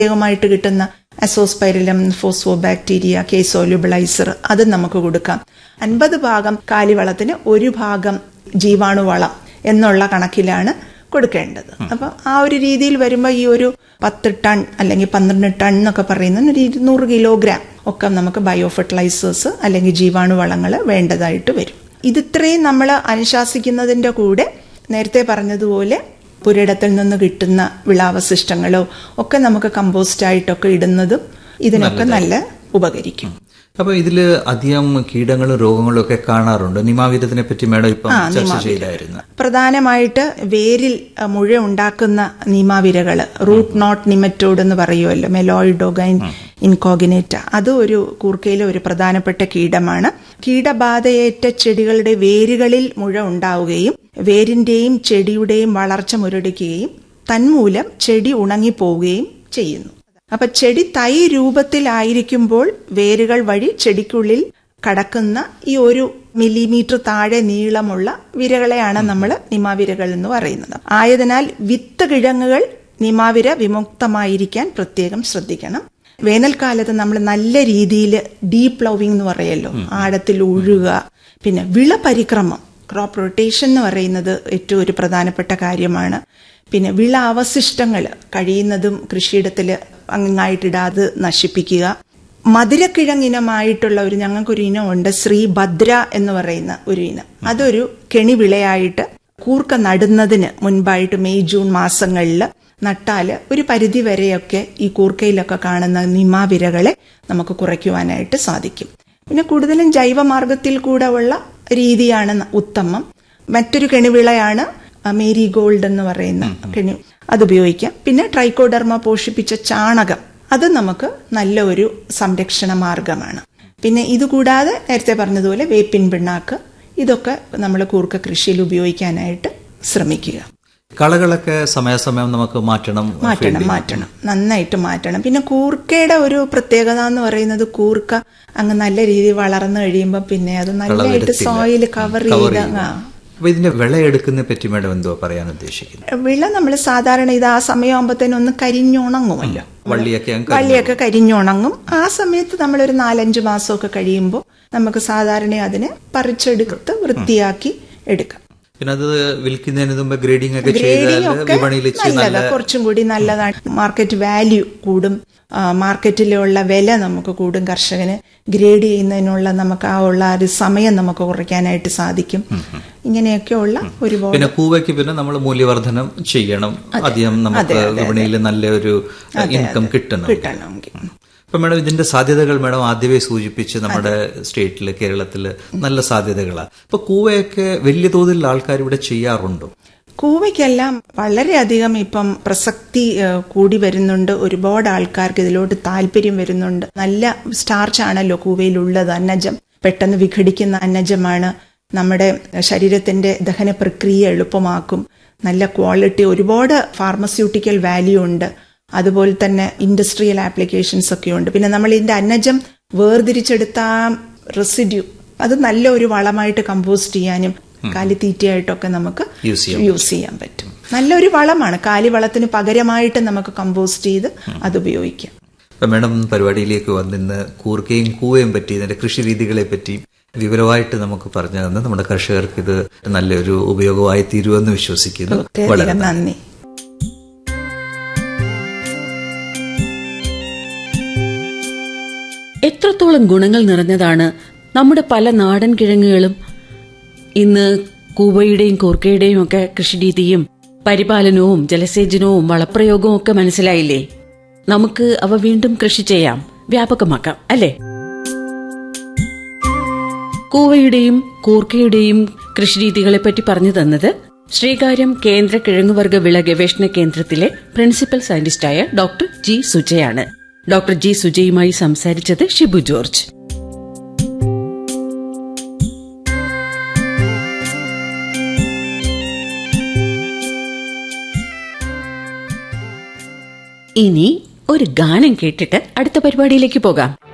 പ്രത്യേകമായിട്ട് കിട്ടുന്ന അസോസ്പൈരലം phospho bacteria കേസോലുബിളൈസർ അത് നമുക്ക് കൊടുക്കാം അൻപത് ഭാഗം കാലിവളത്തിന് ഒരു ഭാഗം ജീവാണുവളം എന്നുള്ള കണക്കിലാണ് കൊടുക്കേണ്ടത് അപ്പം ആ ഒരു രീതിയിൽ വരുമ്പോൾ ഈ ഒരു പത്ത് ടൺ അല്ലെങ്കിൽ പന്ത്രണ്ട് ടൺ എന്നൊക്കെ പറയുന്ന ഒരു ഇരുന്നൂറ് കിലോഗ്രാം ഒക്കെ നമുക്ക് ബയോ ഫെർട്ടിലൈസേഴ്സ് അല്ലെങ്കിൽ ജീവാണുവളങ്ങൾ വേണ്ടതായിട്ട് വരും ഇതിത്രയും നമ്മൾ അനുശാസിക്കുന്നതിൻ്റെ കൂടെ നേരത്തെ പറഞ്ഞതുപോലെ പുരയിടത്തിൽ നിന്ന് കിട്ടുന്ന വിളാവശിഷ്ടങ്ങളോ ഒക്കെ നമുക്ക് കമ്പോസ്റ്റ് ആയിട്ടൊക്കെ ഇടുന്നതും ഇതിനൊക്കെ നല്ല ഉപകരിക്കും അപ്പൊ ഇതില് അധികം കീടങ്ങളും രോഗങ്ങളും ഒക്കെ കാണാറുണ്ട് നിമാവിധത്തിനെ പറ്റി മേഡം ഇപ്പം ചർച്ച ചെയ്തായിരുന്നു പ്രധാനമായിട്ട് വേരിൽ അഹ്, മുഴ ഉണ്ടാക്കുന്ന നിമാവിരകൾ റൂട്ട് നോട്ട് നിമറ്റോഡ് എന്ന് പറയുമല്ലോ മെലോയിഡോഗൈൻ ഇൻകോഗിനേറ്റ അത് ഒരു കൂർക്കയിലെ ഒരു പ്രധാനപ്പെട്ട കീടമാണ് കീടബാധയേറ്റ ചെടികളുടെ വേരുകളിൽ മുഴ ഉണ്ടാവുകയും വേരിന്റെയും ചെടിയുടെയും വളർച്ച മുരടിക്കുകയും തന്മൂലം ചെടി ഉണങ്ങിപ്പോവുകയും ചെയ്യുന്നു അപ്പൊ ചെടി തൈ രൂപത്തിലായിരിക്കുമ്പോൾ വേരുകൾ വഴി ചെടിക്കുള്ളിൽ കടക്കുന്ന ഈ ഒരു മില്ലിമീറ്റർ താഴെ നീളമുള്ള വിരകളെയാണ് നമ്മൾ നിമാവിരകൾ എന്ന് പറയുന്നത് ആയതിനാൽ വിത്ത് കിഴങ്ങുകൾ നിമാവിര വിമുക്തമായിരിക്കാൻ പ്രത്യേകം ശ്രദ്ധിക്കണം വേനൽക്കാലത്ത് നമ്മൾ നല്ല രീതിയിൽ ഡീപ് ലവിംഗ് എന്ന് പറയല്ലോ ആഴത്തിൽ ഉഴുക പിന്നെ വിള പരിക്രമം ക്രോപ്പ് റൊട്ടേഷൻ എന്ന് പറയുന്നത് ഏറ്റവും ഒരു പ്രധാനപ്പെട്ട കാര്യമാണ് പിന്നെ വിള അവശിഷ്ടങ്ങൾ കഴിയുന്നതും കൃഷിയിടത്തിൽ അങ്ങായിട്ടിടാതെ നശിപ്പിക്കുക മധുരക്കിഴങ്ങിനമായിട്ടുള്ള ഒരു ഞങ്ങൾക്കൊരു ഇനമുണ്ട് ശ്രീ ഭദ്ര എന്ന് പറയുന്ന ഒരു ഇനം അതൊരു കെണിവിളയായിട്ട് കൂർക്ക നടുന്നതിന് മുൻപായിട്ട് മെയ് ജൂൺ മാസങ്ങളിൽ നട്ടാല് ഒരു പരിധി വരെയൊക്കെ ഈ കൂർക്കയിലൊക്കെ കാണുന്ന നിമാവിരകളെ നമുക്ക് കുറയ്ക്കുവാനായിട്ട് സാധിക്കും പിന്നെ കൂടുതലും ജൈവമാർഗത്തിൽ കൂടെ ഉള്ള രീതിയാണ് ന- ഉത്തമം മറ്റൊരു കെണിവിളയാണ് മേരി ഗോൾഡ് എന്ന് പറയുന്ന കെണി അത് ഉപയോഗിക്കാം പിന്നെ ട്രൈക്കോഡർമ പോഷിപ്പിച്ച ചാണകം അത് നമുക്ക് നല്ല ഒരു സംരക്ഷണ മാർഗമാണ് പിന്നെ ഇതുകൂടാതെ നേരത്തെ പറഞ്ഞതുപോലെ വേപ്പിൻ പിണ്ണാക്ക് ഇതൊക്കെ നമ്മൾ കൂർക്ക കൃഷിയിൽ ഉപയോഗിക്കാനായിട്ട് ശ്രമിക്കുക കളകളൊക്കെ സമയാസമയം നമുക്ക് മാറ്റണം മാറ്റണം മാറ്റണം നന്നായിട്ട് മാറ്റണം പിന്നെ കൂർക്കയുടെ ഒരു പ്രത്യേകത എന്ന് പറയുന്നത് കൂർക്ക അങ്ങ് നല്ല രീതിയിൽ വളർന്നു കഴിയുമ്പോൾ പിന്നെ അത് നല്ലതായിട്ട് സോയിൽ കവർ ചെയ്ത് ആ അപ്പൊ ഇതിന്റെ വിളയെടുക്കുന്നതിനെ പറ്റി മേഡം എന്തോ പറയാൻ ഉദ്ദേശിക്കുന്നത് വിള നമ്മൾ സാധാരണ ഇത് ആ സമയമാകുമ്പോഴത്തേനും ഒന്ന് കരിഞ്ഞുണങ്ങുമല്ലോ വള്ളിയൊക്കെ അങ്ങ് വള്ളിയൊക്കെ കരിഞ്ഞുണങ്ങും ആ സമയത്ത് നമ്മളൊരു നാലഞ്ച് മാസമൊക്കെ കഴിയുമ്പോൾ നമുക്ക് സാധാരണ അതിനെ പറിച്ചെടുത്ത് വൃത്തിയാക്കി എടുക്കാം പിന്നെ അത് വിൽക്കുന്നതിന് മുമ്പ് ഗ്രേഡിംഗ് ഒക്കെ ഗ്രേഡിംഗ് ചെയ്താൽ ഒക്കെ വിപണിയിൽ ഇച്ചിരി നല്ലതാ കുറച്ചും കൂടി നല്ലതാണ് മാർക്കറ്റ് വാല്യൂ കൂടും ആ, മാർക്കറ്റിലുള്ള വില നമുക്ക് കൂടും കർഷകന് ഗ്രേഡ് ചെയ്യുന്നതിനുള്ള നമുക്ക് ആ ഉള്ള ഒരു സമയം നമുക്ക് കുറയ്ക്കാനായിട്ട് സാധിക്കും ഇങ്ങനെയൊക്കെയുള്ള ഒരുപാട് പിന്നെ കൂവയ്ക്ക് പിന്നെ നമ്മൾ മൂല്യവർദ്ധനം ചെയ്യണം അധികം നമുക്ക് വിപണിയിൽ നല്ലൊരു ഇൻകം കിട്ടണം കിട്ടണമെങ്കിൽ അപ്പൊ മാഡം ഇതിന്റെ സാധ്യതകൾ മാഡം ആദ്യമേ സൂചിപ്പിച്ച് നമ്മുടെ സ്റ്റേറ്റില് കേരളത്തില് നല്ല സാധ്യതകളാണ് അപ്പൊ കൂവയൊക്കെ വലിയ തോതിൽ ആൾക്കാർ ഇവിടെ ചെയ്യാറുണ്ടോ കൂവയ്ക്കെല്ലാം വളരെയധികം ഇപ്പം പ്രസക്തി ഏഹ്, കൂടി വരുന്നുണ്ട് ഒരുപാട് ആൾക്കാർക്ക് ഇതിലോട്ട് താല്പര്യം വരുന്നുണ്ട് നല്ല സ്റ്റാർച്ച് ആണല്ലോ കൂവയിലുള്ളത് അന്നജം പെട്ടെന്ന് വിഘടിക്കുന്ന അന്നജമാണ് നമ്മുടെ ശരീരത്തിന്റെ ദഹന പ്രക്രിയ എളുപ്പമാക്കും നല്ല ക്വാളിറ്റി ഒരുപാട് ഫാർമസ്യൂട്ടിക്കൽ വാല്യൂ ഉണ്ട് അതുപോലെ തന്നെ ഇൻഡസ്ട്രിയൽ ആപ്ലിക്കേഷൻസ് ഒക്കെ ഉണ്ട് പിന്നെ നമ്മൾ ഇതിന്റെ അന്നജം വേർതിരിച്ചെടുത്ത റെസിഡ്യൂ അത് നല്ല ഒരു വളമായിട്ട് കമ്പോസ്റ്റ് ചെയ്യാനും കാലിത്തീറ്റയായിട്ടൊക്കെ നമുക്ക് യൂസ് ചെയ്യാം യൂസ് ചെയ്യാൻ പറ്റും നല്ലൊരു വളമാണ് കാലിവളത്തിന് പകരമായിട്ട് നമുക്ക് കമ്പോസ്റ്റ് ചെയ്ത് അത് ഉപയോഗിക്കാം അപ്പൊ മാഡം പരിപാടിയിലേക്ക് വന്നിന്ന് കൂർക്കയും കൂവയും പറ്റി ഇതിന്റെ കൃഷി രീതികളെ പറ്റി വിവരമായിട്ട് നമുക്ക് പറഞ്ഞു തന്ന് നമ്മുടെ കർഷകർക്ക് ഇത് നല്ലൊരു ഉപയോഗമായി തീരുമെന്ന് വിശ്വസിക്കുന്നു വളരെ വളരെയധികം നന്ദി എത്രത്തോളം ഗുണങ്ങൾ നിറഞ്ഞതാണ് നമ്മുടെ പല നാടൻ കിഴങ്ങുകളും ഇന്ന് കൂവയുടെയും കൂർക്കയുടെയും ഒക്കെ കൃഷിരീതിയും പരിപാലനവും ജലസേചനവും വളപ്രയോഗവും ഒക്കെ മനസ്സിലായില്ലേ നമുക്ക് അവ വീണ്ടും കൃഷി ചെയ്യാം വ്യാപകമാക്കാം അല്ലേ കൂവയുടെയും കൂർക്കയുടെയും കൃഷിരീതികളെപ്പറ്റി പറഞ്ഞു തന്നത് ശ്രീകാര്യം കേന്ദ്ര കിഴങ്ങുവർഗ വിള ഗവേഷണ കേന്ദ്രത്തിലെ പ്രിൻസിപ്പൽ സയന്റിസ്റ്റായ ഡോക്ടർ ജി സുജയാണ് ഡോക്ടർ ജി സുജയുമായി സംസാരിച്ചത് ഷിബു ജോർജ് ഇനി ഒരു ഗാനം കേട്ടിട്ട് അടുത്ത പരിപാടിയിലേക്ക് പോകാം